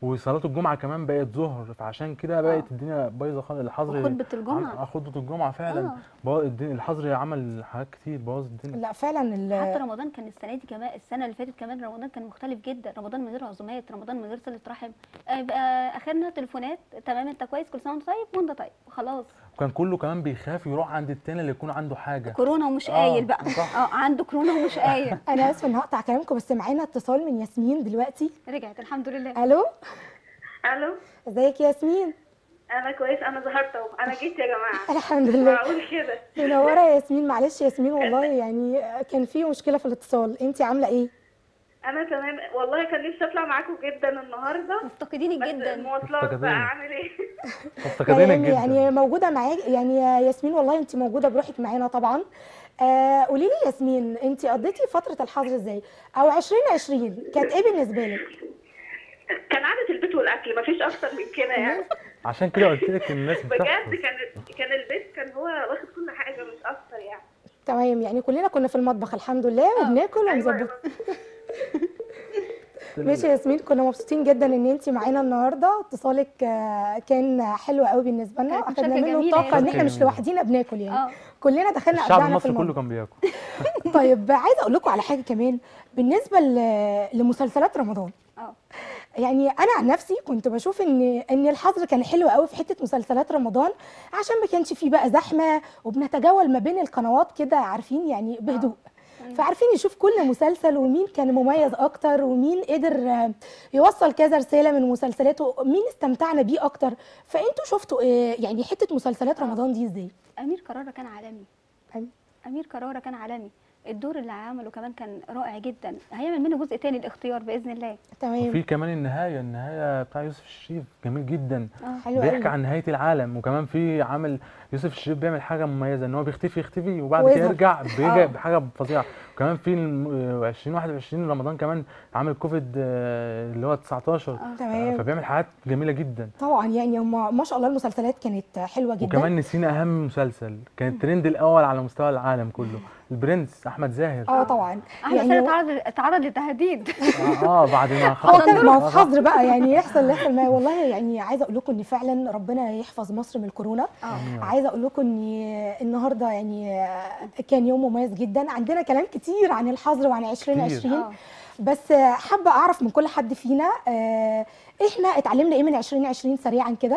وصلاه الجمعه كمان بقت ظهر فعشان كده بقت الدنيا بايظه خالص الحظر وخطبة الجمعة. عم- آه، خطبه الجمعه فعلا آه. بوظ الدنيا الحظر عمل حاجات كتير بوظ الدنيا لا فعلا ال- حتى رمضان كان السنه دي كمان السنه اللي فاتت كمان رمضان كان مختلف جدا رمضان من غير عزومات رمضان من غير صله رحم آه، بقى اخرنا تليفونات تمام انت كويس كل سنه وانت طيب وانت طيب خلاص وكان كله كمان بيخاف يروح عند التاني اللي يكون عنده حاجه كورونا ومش آه، قايل بقى صح. اه عنده كورونا ومش قايل انا اسفه ان هقطع كلامكم بس معانا اتصال من ياسمين دلوقتي رجعت الحمد لله الو الو ازيك يا ياسمين انا كويس انا ظهرت اهو انا جيت يا جماعه الحمد لله معقول كده منوره يا ياسمين معلش يا ياسمين والله يعني كان في مشكله في الاتصال انت عامله ايه انا تمام والله كان نفسي اطلع معاكم جدا النهارده مفتقديني بس جدا المواصلات بقى مفتقدينك. اعمل ايه مفتقدينك يعني جدا يعني موجوده معاك يعني يا ياسمين والله انت موجوده بروحك معانا طبعا آه قولي لي ياسمين انت قضيتي فتره الحظر ازاي او 2020 كانت ايه بالنسبه لك كان عادة البيت والاكل مفيش اكتر من كده يعني عشان كده قلت لك الناس بجد بتحفظ كان كان البيت كان هو واخد كل حاجه مش اكتر يعني تمام يعني كلنا كنا في المطبخ الحمد لله وبناكل أيوة ونظبط ماشي يا ياسمين كنا مبسوطين جدا ان انت معانا النهارده اتصالك آه، كان حلو قوي بالنسبه لنا كانت اخدنا مشاركة منه جميلة طاقه ان يا احنا مش جميلة. لوحدينا بناكل يعني اه كلنا دخلنا الشعب ابدعنا في المصري كله المطبخ كان بياكل طيب عايزه اقول لكم على حاجه كمان بالنسبه ل- لمسلسلات رمضان اه يعني انا عن نفسي كنت بشوف ان ان الحظر كان حلو قوي في حته مسلسلات رمضان عشان ما كانش فيه بقى زحمه وبنتجول ما بين القنوات كده عارفين يعني بهدوء فعارفين يشوف كل مسلسل ومين كان مميز اكتر ومين قدر آه، يوصل كذا رساله من مسلسلاته مين استمتعنا بيه اكتر فانتوا شفتوا إيه يعني حته مسلسلات رمضان دي ازاي امير كرارة كان عالمي أم- امير كرارة كان عالمي الدور اللي عمله كمان كان رائع جدا هيعمل منه جزء تاني الاختيار باذن الله تمام وفي كمان النهايه النهايه بتاع يوسف الشريف جميل جدا حلو بيحكي قوي عن نهايه العالم وكمان في عامل يوسف الشريف بيعمل حاجه مميزه ان هو بيختفي يختفي وبعد كده ويظهر. يرجع آه. بيرجع بحاجه فظيعه وكمان في الم- 2021 رمضان كمان عامل كوفيد آه، اللي هو 19 تمام فبيعمل حاجات جميله جدا طبعا يعني هم ما شاء الله المسلسلات كانت حلوه جدا وكمان نسينا اهم مسلسل كان الترند الاول على مستوى العالم كله البرنس احمد زاهر اه طبعا احمد يعني يعني اتعرض اتعرض لتهديد اه, آه بعد ما هو خلص كان ما هو آه، في حظر بقى يعني يحصل اللي يحصل ما والله يعني عايزه اقول لكم ان فعلا ربنا يحفظ مصر من الكورونا اه عايزه اقول لكم ان النهارده يعني كان يوم مميز جدا عندنا كلام كتير عن الحظر وعن 2020 اه بس حابه اعرف من كل حد فينا آه، احنا اتعلمنا ايه من 2020 سريعا كده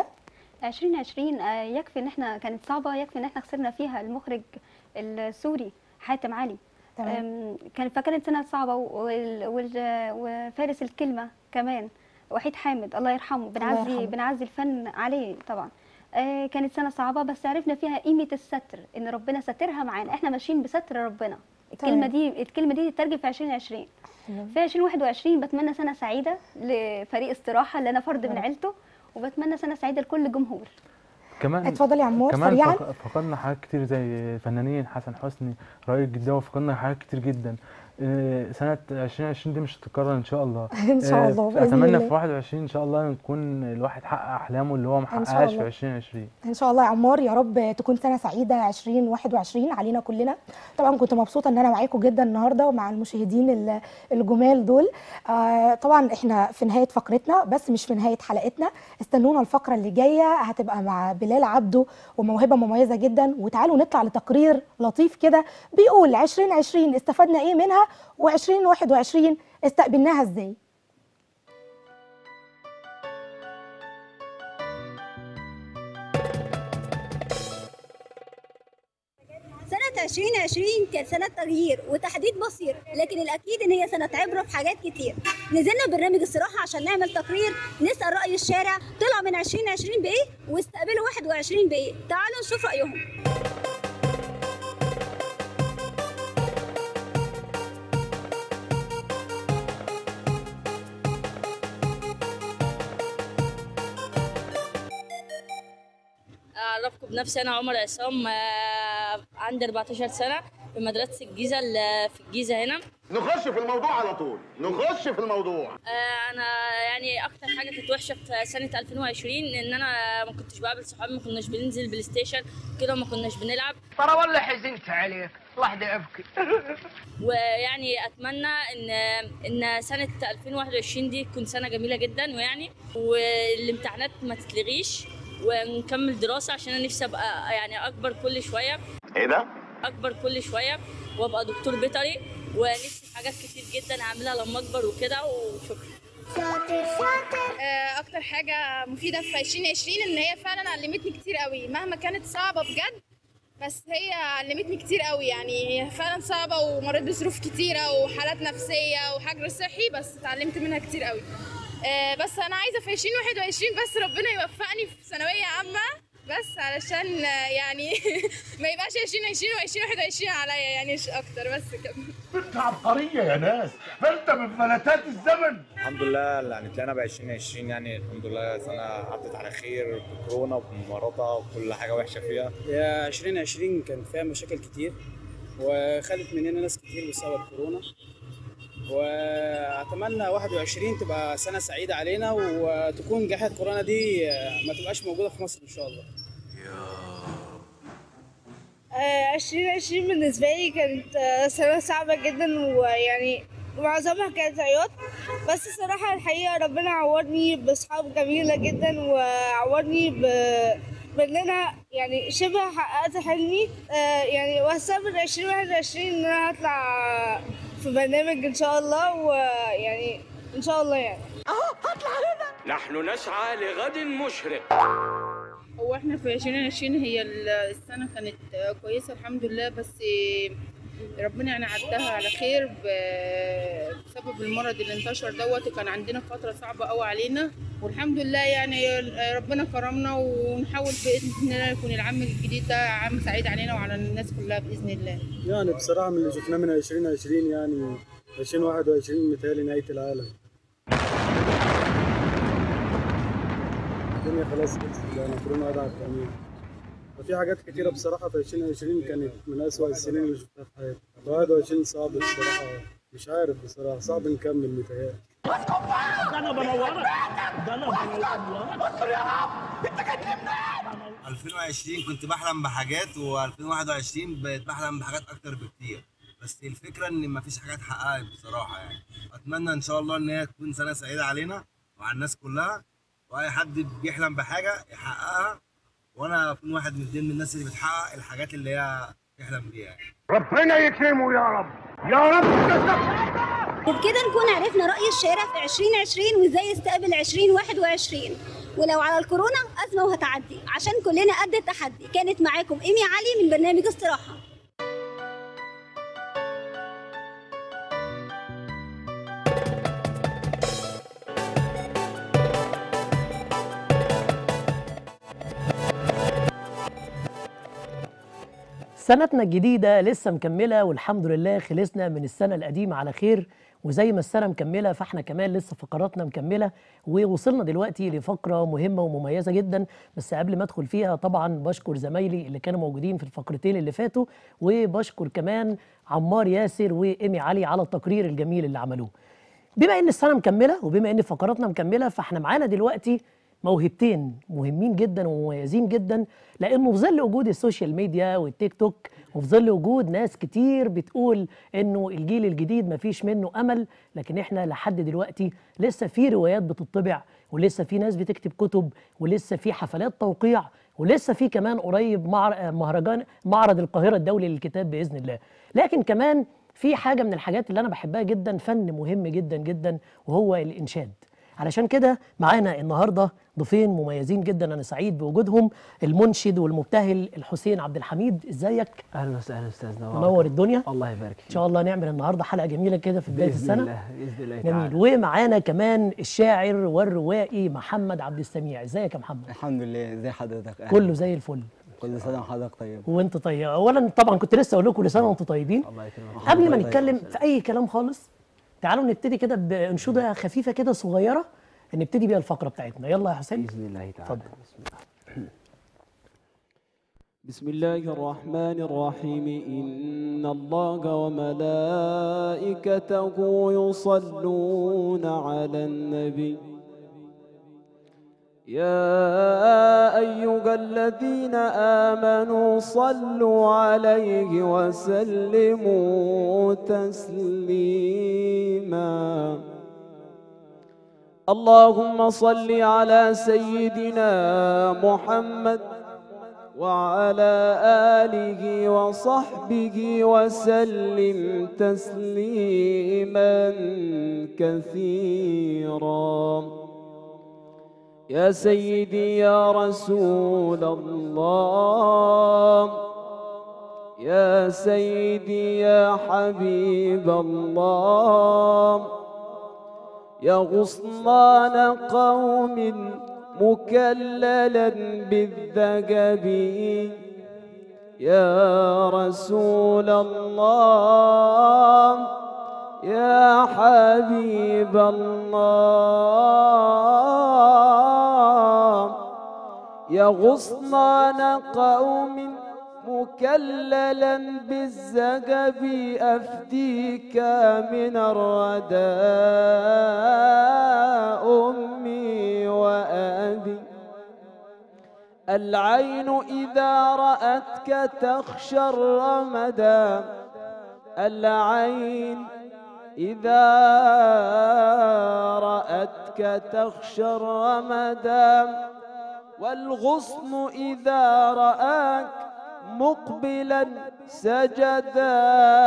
2020 آه، يكفي ان احنا كانت صعبه يكفي ان احنا خسرنا فيها المخرج السوري حاتم علي تمام أم، كان فكانت سنه صعبه وال- وال- وفارس الكلمه كمان وحيد حامد الله يرحمه بنعزي يرحمه. بنعزي الفن عليه طبعا آه، كانت سنه صعبه بس عرفنا فيها قيمه الستر ان ربنا سترها معانا احنا ماشيين بستر ربنا الكلمه تمام. دي الكلمه دي تترجم في 2020 حلو. في 2021 بتمنى سنه سعيده لفريق استراحه اللي انا فرد يا من رب. عيلته وبتمنى سنه سعيده لكل الجمهور كمان اتفضل يا عمور كمان سريعا فق- فقدنا حاجات كتير زي فنانين حسن حسني رائد الجداوي فقدنا حاجات كتير جدا آه، سنة 2020 دي مش هتتكرر إن شاء الله ان شاء آه، الله باذن أتمنى الله في 21 إن شاء الله نكون الواحد حقق أحلامه اللي هو إن شاء محققهاش في الله. 2020 ان شاء الله يا عمار يا رب تكون سنه سعيده 2021 علينا كلنا طبعا كنت مبسوطه ان انا معاكم جدا النهارده ومع المشاهدين ال- الجمال دول آه طبعا احنا في نهايه فقرتنا بس مش في نهايه حلقتنا استنونا الفقره اللي جايه هتبقى مع بلال عبده وموهبه مميزه جدا وتعالوا نطلع لتقرير لطيف كده بيقول 2020 استفدنا ايه منها و2021 استقبلناها ازاي سنة 2020 كانت سنة تغيير وتحديد بصير لكن الأكيد إن هي سنة عبرة في حاجات كتير نزلنا برنامج الصراحة عشان نعمل تقرير نسأل رأي الشارع طلع من 2020 بإيه واستقبلوا 21 بإيه تعالوا نشوف رأيهم أعرفكم بنفسي أنا عمر عصام آه، عندي 14 سنة في مدرسه الجيزه اللي في الجيزه هنا نخش في الموضوع على طول نخش في الموضوع آه، انا يعني اكتر حاجه كانت وحشه في سنه 2020 ان انا ما كنتش بقابل صحابي ما كناش بننزل بلاي ستيشن كده ما كناش بنلعب ترى والله حزنت عليك لحظة أبكي ويعني اتمنى ان ان سنه 2021 دي تكون سنه جميله جدا ويعني والامتحانات ما تتلغيش ونكمل دراسه عشان انا نفسي ابقى يعني اكبر كل شويه ايه ده؟ اكبر كل شويه وابقى دكتور بيطري ونفسي في حاجات كتير جدا اعملها لما اكبر وكده وشكرا آه، اكتر حاجه مفيده في 2020 ان هي فعلا علمتني كتير قوي مهما كانت صعبه بجد بس هي علمتني كتير قوي يعني هي فعلا صعبه ومريت بظروف كتيره وحالات نفسيه وحجر صحي بس اتعلمت منها كتير قوي آه، بس انا عايزه في 2021 بس ربنا يوفقني في ثانويه عامه بس علشان آه، يعني ما يبقاش 2020 و2021 عليا يعني مش اكتر بس كده بنت عبقرية يا ناس فانت من فلتات الزمن الحمد لله يعني طلعنا ب 2020 يعني الحمد لله سنه عدت على خير بكورونا وبمرضها وكل حاجه وحشه فيها يا 2020 كان فيها مشاكل كتير وخدت مننا ناس كتير بسبب كورونا واتمنى 21 تبقى سنه سعيده علينا وتكون جائحه كورونا دي ما تبقاش موجوده في مصر ان شاء الله عشرين عشرين بالنسبة لي كانت آه، سنة صعبة جدا ويعني معظمها كانت عياط بس الصراحة الحقيقة ربنا عوضني بأصحاب جميلة جدا وعوضني ب بان انا يعني شبه حققت حلمي آه، يعني وهستقبل عشرين واحد وعشرين ان انا هطلع في برنامج ان شاء الله ويعني ان شاء الله يعني نحن نسعى لغد مشرق هو احنا في 2020 هي السنة كانت كويسة الحمد لله بس ربنا يعني عدها على خير ب- بسبب المرض اللي انتشر دوت كان عندنا فترة صعبة قوي علينا والحمد لله يعني ربنا كرمنا ونحاول بإذن الله يكون العام الجديد ده عام سعيد علينا وعلى الناس كلها بإذن الله يعني بصراحه من اللي شفناه من 2020 يعني 2021 متهيألي نهايه العالم الدنيا خلاص بقت يعني كورونا قاعده على التأمين ففي حاجات كتيرة بصراحة في 2020 كانت من أسوأ السنين اللي شفتها في حياتي 21 صعب بصراحة مش عارف بصراحة صعب نكمل متهيألي ده انا بنورك ده انا بنورك استر يا رب انت جاي منين 2020 كنت بحلم بحاجات و2021 بقيت بحلم بحاجات اكتر بكتير بس الفكره ان مفيش حاجات اتحققت بصراحه يعني اتمنى ان شاء الله ان هي تكون سنه سعيده علينا وعلى الناس كلها واي حد بيحلم بحاجه يحققها وانا اكون واحد من ضمن الناس اللي بتحقق الحاجات اللي هي بتحلم بيها يعني. ربنا يكرمه يا رب يا رب وبكده نكون عرفنا رأي الشارع في 2020 وازاي يستقبل 2021 ولو على الكورونا أزمة وهتعدي عشان كلنا قد التحدي كانت معاكم إيمي علي من برنامج استراحة سنتنا الجديدة لسه مكملة والحمد لله خلصنا من السنة القديمة على خير وزي ما السنة مكملة فاحنا كمان لسه فقراتنا مكملة ووصلنا دلوقتي لفقرة مهمة ومميزة جدا بس قبل ما ادخل فيها طبعا بشكر زمايلي اللي كانوا موجودين في الفقرتين اللي فاتوا وبشكر كمان عمار ياسر وإيمي علي على التقرير الجميل اللي عملوه بما ان السنه مكمله وبما ان فقراتنا مكمله فاحنا معانا دلوقتي موهبتين مهمين جدا ومميزين جدا لانه في ظل وجود السوشيال ميديا والتيك توك وفي ظل وجود ناس كتير بتقول انه الجيل الجديد مفيش منه امل لكن احنا لحد دلوقتي لسه في روايات بتطبع ولسه في ناس بتكتب كتب ولسه في حفلات توقيع ولسه في كمان قريب معر- مهرجان معرض القاهره الدولي للكتاب باذن الله لكن كمان في حاجه من الحاجات اللي انا بحبها جدا فن مهم جدا جدا وهو الانشاد علشان كده معانا النهارده ضيفين مميزين جدا انا سعيد بوجودهم المنشد والمبتهل الحسين عبد الحميد ازيك اهلا وسهلا استاذنا منور الدنيا الله يبارك ان شاء الله نعمل النهارده حلقه جميله كده في بدايه باذن السنه الله باذن الله جميل تعالى. ومعانا كمان الشاعر والروائي محمد عبد السميع ازيك يا محمد الحمد لله ازي حضرتك أهلا. كله زي الفل كل سنه وحضرتك طيب وانت طيب اولا طبعا كنت لسه اقول لكم كل سنه وانتم طيبين الله يكرمك قبل ما الله نتكلم يكرمك. في اي كلام خالص تعالوا نبتدي كده بانشوده خفيفه كده صغيره نبتدي بيها الفقره بتاعتنا يلا يا حسين باذن الله تعالى اتفضل بسم الله الرحمن الرحيم إن الله وملائكته يصلون على النبي يا أيها الذين آمنوا صلوا عليه وسلموا تسليما اللهم صل على سيدنا محمد وعلى آله وصحبه وسلم تسليما كثيرا يا سيدي يا رسول الله يا سيدي يا حبيب الله يا غصنان قوم مكللا بالذقب يا رسول الله يا حبيب الله يا غصنان قوم مكللا بالزقب أفديك من الرداء أمي وأبي العين إذا رأتك تخشى الرمدا العين إذا رأتك تخشى الرمدا والغصن إذا رآك مقبلا سجدا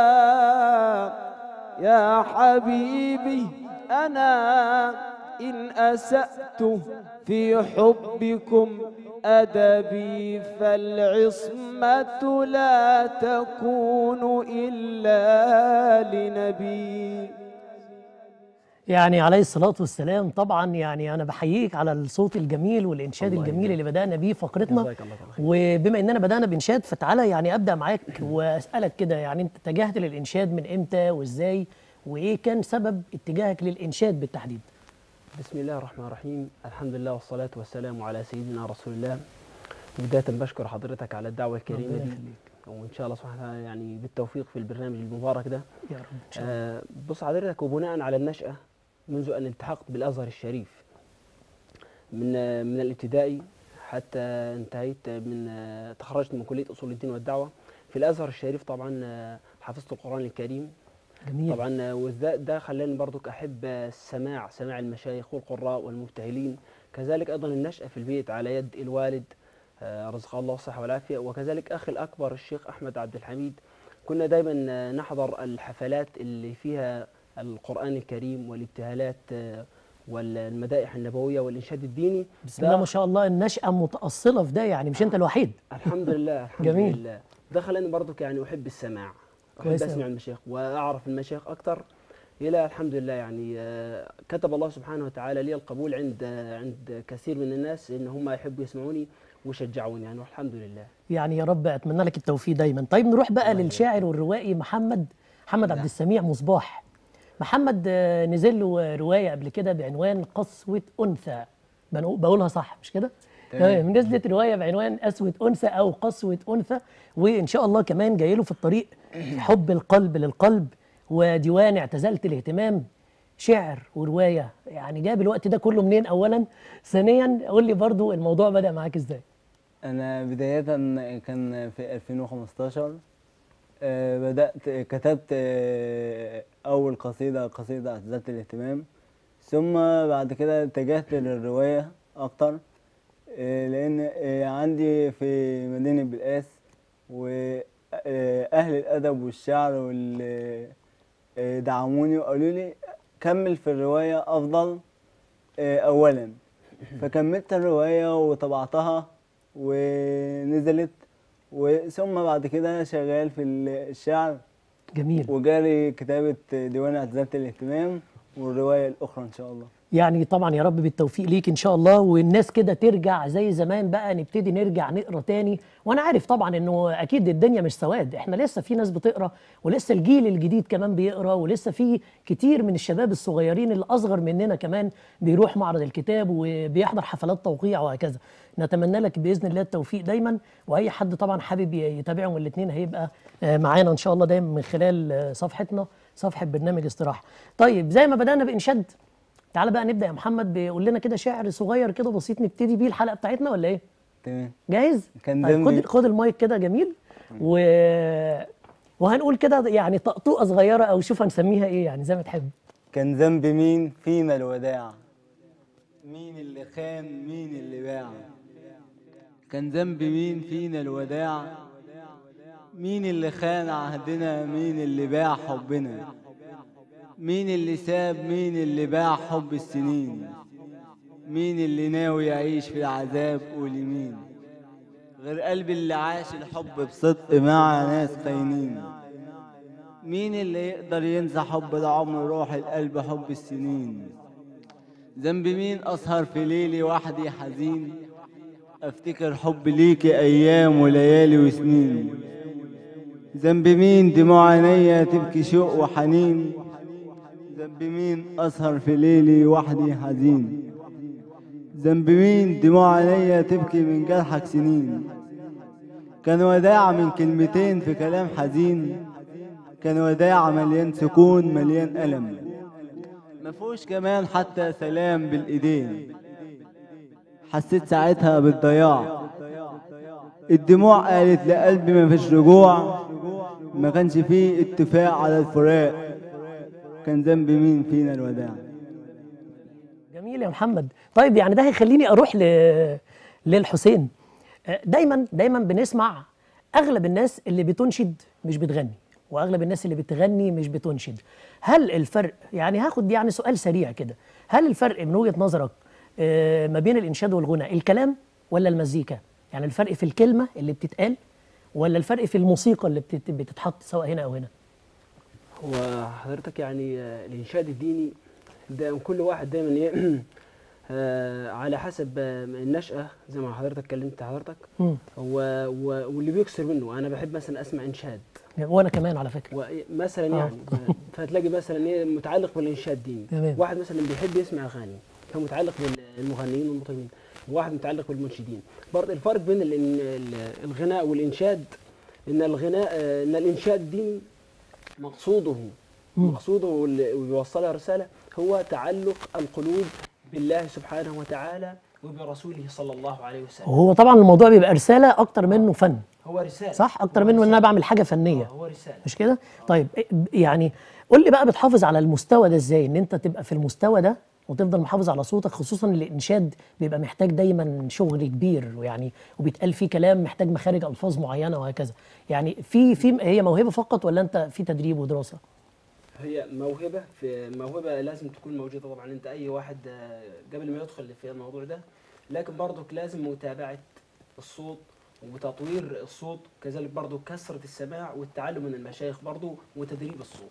يا حبيبي أنا إن أسأت في حبكم أدبي فالعصمة لا تكون إلا لنبي يعني عليه الصلاة والسلام طبعا يعني أنا بحييك على الصوت الجميل والإنشاد الجميل اللي بدأنا بيه فقرتنا جزاك الله خير. وبما إننا بدأنا بإنشاد فتعالى يعني أبدأ معاك وأسألك كده يعني أنت اتجهت للإنشاد من إمتى وإزاي وإيه كان سبب اتجاهك للإنشاد بالتحديد؟ بسم الله الرحمن الرحيم الحمد لله والصلاة والسلام على سيدنا رسول الله بداية بشكر حضرتك على الدعوة الكريمة ربنا دي يخليك. وإن شاء الله سبحانه وتعالى يعني بالتوفيق في البرنامج المبارك ده يا رب إن شاء الله آه بص حضرتك وبناء على النشأة منذ أن التحقت بالأزهر الشريف من آه من الابتدائي حتى انتهيت من آه تخرجت من كلية أصول الدين والدعوة في الأزهر الشريف طبعا آه حفظت القرآن الكريم جميل طبعا آه، وده ده خلاني برضك احب آه، السماع سماع المشايخ والقراء والمبتهلين كذلك ايضا النشأة في البيت على يد الوالد آه، رزقه الله الصحة والعافية وكذلك اخي الاكبر الشيخ احمد عبد الحميد كنا دايما آه، نحضر الحفلات اللي فيها القرآن الكريم والابتهالات آه، والمدائح النبوية والإنشاد الديني بسم الله ما شاء الله النشأة متأصلة في ده يعني مش أنت الوحيد الحمد لله الحمد جميل. لله ده خلاني برضك يعني احب السماع احب كويس اسمع أوي. المشايخ واعرف المشايخ اكتر الى الحمد لله يعني آه، كتب الله سبحانه وتعالى لي القبول عند آه، عند كثير من الناس ان هم يحبوا يسمعوني ويشجعوني يعني والحمد لله يعني يا رب أتمنى لك التوفيق دايما طيب نروح بقى للشاعر والروائي محمد محمد عبد السميع مصباح محمد آه، نزل له رواية قبل كده بعنوان قسوة أنثى بنقو- بقولها صح مش كده؟ تمام. تمام نزلت رواية بعنوان قسوة أنثى أو قسوة أنثى وإن شاء الله كمان جاي له في الطريق حب القلب للقلب وديوان اعتزلت الاهتمام شعر ورواية يعني جاب الوقت ده كله منين أولا ثانيا قول لي برضو الموضوع بدأ معاك إزاي أنا بداية كان في 2015 آه، بدأت كتبت آه، أول قصيدة قصيدة اعتزلت الاهتمام ثم بعد كده اتجهت للرواية أكتر آه، لأن آه، عندي في مدينة بلقاس وأهل الأدب والشعر واللي آه، دعموني وقالوا لي كمل في الرواية أفضل آه، أولا فكملت الرواية وطبعتها ونزلت وثم بعد كده شغال في الشعر جميل وجاري كتابة ديوان اعتزلت الاهتمام والرواية الأخرى إن شاء الله يعني طبعا يا رب بالتوفيق ليك ان شاء الله والناس كده ترجع زي زمان بقى نبتدي نرجع نقرا تاني وانا عارف طبعا انه اكيد الدنيا مش سواد احنا لسه في ناس بتقرا ولسه الجيل الجديد كمان بيقرا ولسه في كتير من الشباب الصغيرين اللي اصغر مننا كمان بيروح معرض الكتاب وبيحضر حفلات توقيع وهكذا نتمنى لك باذن الله التوفيق دايما واي حد طبعا حابب يتابعهم الاثنين هيبقى آه، معانا ان شاء الله دايما من خلال آه، صفحتنا صفحه برنامج استراحه طيب زي ما بدانا بانشاد تعالى بقى نبدا يا محمد بيقول لنا كده شعر صغير كده بسيط نبتدي بيه الحلقه بتاعتنا ولا ايه تمام جاهز كان طيب ذنبي- خد خد المايك كده جميل و وهنقول كده يعني طقطوقه صغيره او شوف هنسميها ايه يعني زي ما تحب كان ذنب مين فينا الوداع مين اللي خان مين اللي باع كان ذنب مين فينا الوداع مين اللي خان عهدنا مين اللي باع حبنا مين اللي ساب مين اللي باع حب السنين مين اللي ناوي يعيش في العذاب قولي مين غير قلبي اللي عاش الحب بصدق مع ناس خاينين مين اللي يقدر ينسى حب العمر روح القلب حب السنين ذنب مين أسهر في ليلي وحدي حزين أفتكر حب ليكي أيام وليالي وسنين ذنب مين دموع عينيا تبكي شوق وحنين ذنب مين أسهر في ليلي وحدي حزين ذنب مين دموع عينيا تبكي من جرحك سنين كان وداع من كلمتين في كلام حزين كان وداع مليان سكون مليان ألم مفهوش كمان حتى سلام بالإيدين حسيت ساعتها بالضياع الدموع قالت لقلبي مفيش رجوع ما كانش فيه اتفاق على الفراق كان ذنب مين فينا الوداع جميل يا محمد طيب يعني ده هيخليني اروح ل... للحسين آه، دايما دايما بنسمع اغلب الناس اللي بتنشد مش بتغني واغلب الناس اللي بتغني مش بتنشد هل الفرق يعني هاخد يعني سؤال سريع كده هل الفرق من وجهة نظرك آه، ما بين الانشاد والغنى الكلام ولا المزيكا يعني الفرق في الكلمة اللي بتتقال ولا الفرق في الموسيقى اللي بتت- بتتحط سواء هنا او هنا هو حضرتك يعني آه، الإنشاد الديني ده كل واحد دايما ي- آه، على حسب آه، النشأة زي ما حضرتك كلمت حضرتك مم. و- و- واللي بيكسر منه أنا بحب مثلا أسمع إنشاد وانا كمان على فكرة مثلا آه. يعني فتلاقي مثلا ايه متعلق بالانشاد الديني تمام. واحد مثلا بيحب يسمع اغاني فمتعلق بالمغنيين والمطربين وواحد متعلق بالمنشدين برضه الفرق بين ال- ال- الغناء والانشاد ان الغناء آه، ان الانشاد الديني مقصوده مقصوده واللي ويوصلها رساله هو تعلق القلوب بالله سبحانه وتعالى وبرسوله صلى الله عليه وسلم وهو طبعا الموضوع بيبقى رسالة اكتر منه فن هو رساله صح اكتر منه ان انا بعمل حاجة فنية هو رساله مش كده طيب إيه- يعني قول لي بقى بتحافظ على المستوى ده ازاي ان انت تبقى في المستوى ده وتفضل محافظ على صوتك خصوصا الانشاد بيبقى محتاج دايما شغل كبير ويعني وبيتقال فيه كلام محتاج مخارج الفاظ معينه وهكذا يعني في في هي موهبه فقط ولا انت في تدريب ودراسه هي موهبة في موهبة لازم تكون موجودة طبعا انت اي واحد آه، قبل ما يدخل في الموضوع ده لكن برضك لازم متابعة الصوت وتطوير الصوت كذلك برضو كثرة السماع والتعلم من المشايخ برضو وتدريب الصوت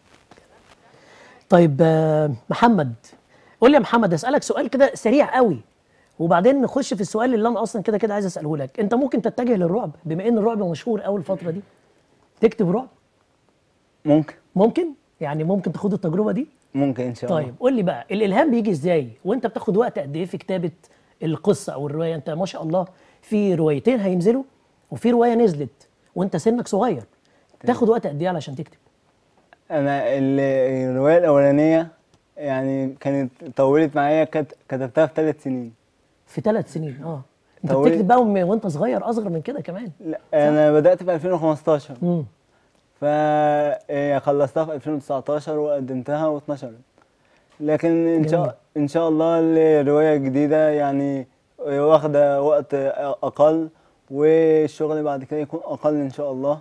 طيب آه، محمد قول لي يا محمد اسالك سؤال كده سريع قوي وبعدين نخش في السؤال اللي انا اصلا كده كده عايز اساله لك انت ممكن تتجه للرعب بما ان الرعب مشهور قوي الفتره دي تكتب رعب ممكن ممكن يعني ممكن تاخد التجربه دي ممكن إن شاء الله طيب قول لي بقى الالهام بيجي ازاي وانت بتاخد وقت قد ايه في كتابه القصه او الروايه انت ما شاء الله في روايتين هينزلوا وفي روايه نزلت وانت سنك صغير تاخد وقت قد ايه علشان تكتب انا ال- الروايه الاولانيه يعني كانت طولت معايا كت- كتبتها في ثلاث سنين في ثلاث سنين اه انت طولت. بتكتب بقى من- وانت صغير اصغر من كده كمان لا انا بدات في 2015 امم فخلصتها في 2019 وقدمتها واتنشرت لكن ان جميل. شاء ان شاء الله الروايه الجديده يعني واخده وقت اقل والشغل بعد كده يكون اقل ان شاء الله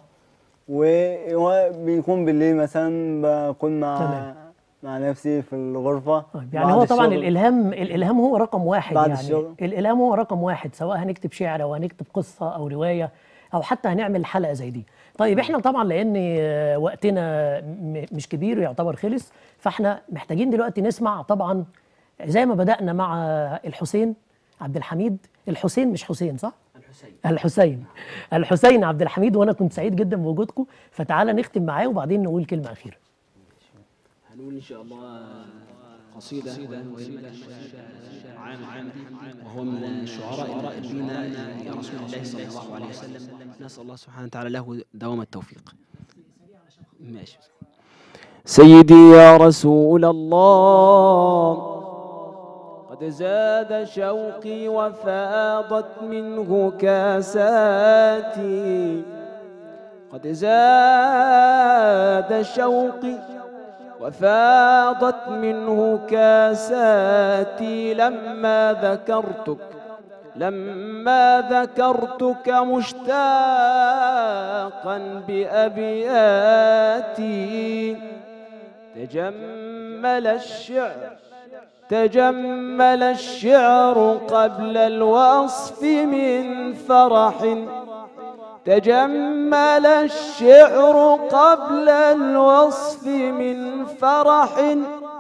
وبيكون بالليل مثلا بكون مع تمام. مع نفسي في الغرفه يعني بعد هو طبعا الشغل. الالهام الالهام هو رقم واحد بعد يعني الشغل. الالهام هو رقم واحد سواء هنكتب شعر او هنكتب قصه او روايه او حتى هنعمل حلقه زي دي طيب احنا طبعا لان آه، وقتنا م- مش كبير ويعتبر خلص فاحنا محتاجين دلوقتي نسمع طبعا زي ما بدانا مع الحسين عبد الحميد الحسين مش حسين صح الحسين الحسين الحسين عبد الحميد وانا كنت سعيد جدا بوجودكم فتعالى نختم معاه وبعدين نقول كلمه اخيره هنقول ان شاء الله قصيده عام عام وهو من الشعراء المحبين لرسول الله صلى الله عليه وسلم نسال الله سبحانه وتعالى له دوام التوفيق ماشي سيدي يا رسول الله قد زاد شوقي وفاضت منه كاساتي قد زاد شوقي وفاضت منه كاساتي لما ذكرتك لما ذكرتك مشتاقا بأبياتي تجمل الشعر تجمل الشعر قبل الوصف من فرح تجمل الشعر قبل الوصف من فرح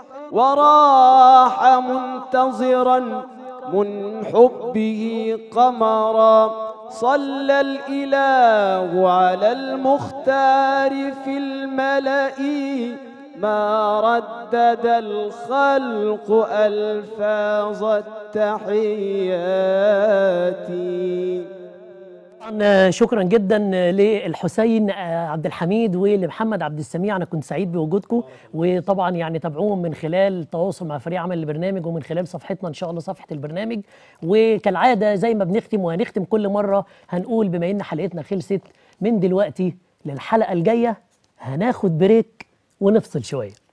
وراح منتظرا من حبه قمرا صلى الإله على المختار في الملأ ما ردد الخلق ألفاظ التحيات طبعا شكرا جدا للحسين عبد الحميد ولمحمد عبد السميع انا كنت سعيد بوجودكم وطبعا يعني تابعوهم من خلال التواصل مع فريق عمل البرنامج ومن خلال صفحتنا ان شاء الله صفحه البرنامج وكالعاده زي ما بنختم وهنختم كل مره هنقول بما ان حلقتنا خلصت من دلوقتي للحلقه الجايه هناخد بريك ونفصل شويه